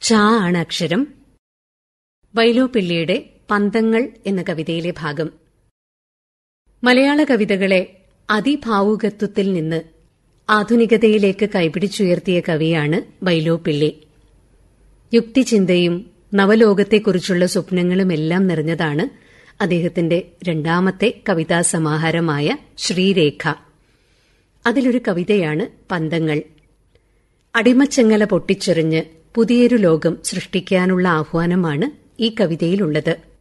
ച ആണ് അക്ഷരം വൈലോപ്പിള്ളിയുടെ പന്തങ്ങൾ എന്ന കവിതയിലെ ഭാഗം മലയാള കവിതകളെ അതിഭാവുകത്വത്തിൽ നിന്ന് ആധുനികതയിലേക്ക് കൈപിടിച്ചുയർത്തിയ കവിയാണ് വൈലോപ്പിള്ളി യുക്തിചിന്തയും നവലോകത്തെക്കുറിച്ചുള്ള സ്വപ്നങ്ങളുമെല്ലാം നിറഞ്ഞതാണ് അദ്ദേഹത്തിന്റെ രണ്ടാമത്തെ കവിതാ സമാഹാരമായ ശ്രീരേഖ അതിലൊരു കവിതയാണ് പന്തങ്ങൾ അടിമച്ചങ്ങല പൊട്ടിച്ചെറിഞ്ഞ് പുതിയൊരു ലോകം സൃഷ്ടിക്കാനുള്ള ആഹ്വാനമാണ് ഈ കവിതയിലുള്ളത്